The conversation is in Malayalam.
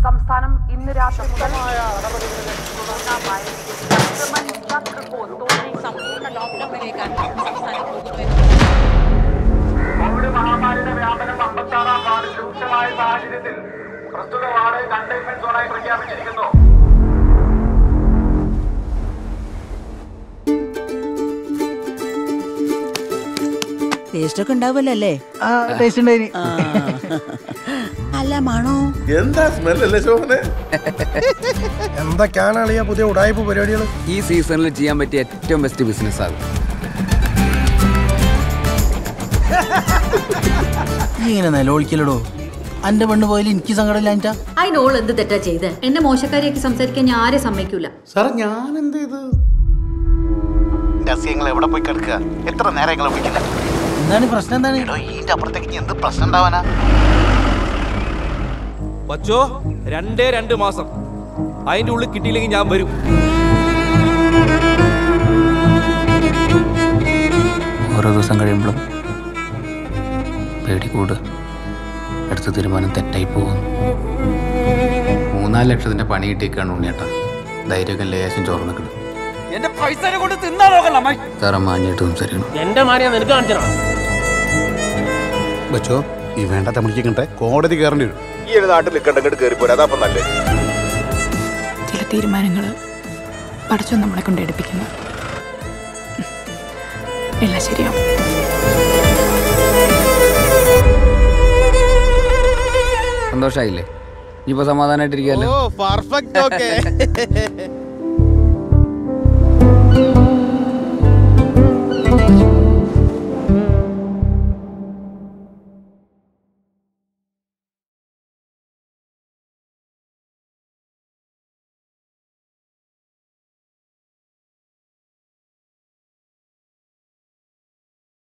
സംസ്ഥാനം ഇന്ന് രാത്രി മുതൽ സംക്രമൺ ചക്ര को तोड़ने സമ്പൂർണ്ണ ലോക്ക്ഡൌണിലേക്കാണ് സംസ്ഥാനം പോകുന്നത് കോവിഡ് മഹാമാരിയുടെ വ്യാപനം അമ്പത്താറാം വാർഡിൽ രൂക്ഷമായ സാഹചര്യത്തിൽ പ്രസ്തുത വാർഡ് കണ്ടെയ്ൻമെന്റ് സോണായി പ്രഖ്യാപിച്ചിരിക്കുന്നു ടേസ്റ്റ് ഒക്കെ ഉണ്ടാവുമല്ലോ അല്ലേ ആ ടേസ്റ്റ് ഉണ്ടായിന് അല്ല മണോ എന്താ സ്മെല്ലല്ലേ ശോഭനെ എന്തൊക്കെയാണ് അളിയ പുതിയ ഉടായ്പ പരിപാടികൾ ഈ സീസണിൽ ചെയ്യാൻ പറ്റിയ ഏറ്റവും ബെസ്റ്റ് ബിസിനസ് അത് ഈ ഇങ്ങനെ നിലവിളിക്കലടോ അന്റെ പെണ്ണ് പോയാലും എനിക്ക് സങ്കടമില്ല അഞ്ചാ അതിനോൾ എന്ത് തെറ്റാ ചെയ്തേ എന്നെ മോശക്കാരിയാക്കി സംസാരിക്കാൻ ഞാൻ ആരെ സമ്മതിക്കൂല സാറേ ഞാൻ എന്ത് ചെയ്ത് രസ്യങ്ങൾ എവിടെ പോയി കിടക്കുക എത്ര നേരം നിങ്ങളെ വിളിക്കുന്നത് എന്താണ് പ്രശ്നം എന്താണ് എടോ ഇതിന്റെ അപ്പുറത്തേക്ക് ഇനി എന്ത് പ്രശ്നം ഉണ്ടാവാനാ വച്ചോ രണ്ടേ രണ്ട് മാസം അതിന്റെ ഉള്ളിൽ കിട്ടിയില്ലെങ്കിൽ ഞാൻ വരും ഓരോ ദിവസം കഴിയുമ്പോഴും പേടി കൂടുക അടുത്ത തീരുമാനം തെറ്റായി പോകും മൂന്നാല് ലക്ഷത്തിന്റെ പണി കിട്ടിയേക്കാണ് ഉണ്ണിയേട്ട ധൈര്യമൊക്കെ ലേശം ചോർന്ന് കിട്ടും എന്റെ പൈസ കൊണ്ട് തിന്നാ നോക്കല്ല സാറ മാഞ്ഞിട്ട് സംസാരിക്കണം എന്റെ മാനിയാ നിനക്ക് കാണിച്ചോ വെച്ചോ ഈ വേണ്ട തമിഴിക്കട്ടെ കോടതി കയറേണ്ടി വരും ഈ ഒരു നാട്ടിൽ നിൽക്കണ്ടെങ്കിൽ കയറി പോരാ അതാ നല്ലേ ചില തീരുമാനങ്ങൾ പഠിച്ചു നമ്മളെ കൊണ്ട് എടുപ്പിക്കുന്നു എല്ലാം ശരിയാവും സന്തോഷമായില്ലേ ഇനിയിപ്പോ സമാധാനമായിട്ടിരിക്കുകയല്ലോ പെർഫെക്റ്റ് ഓക്കെ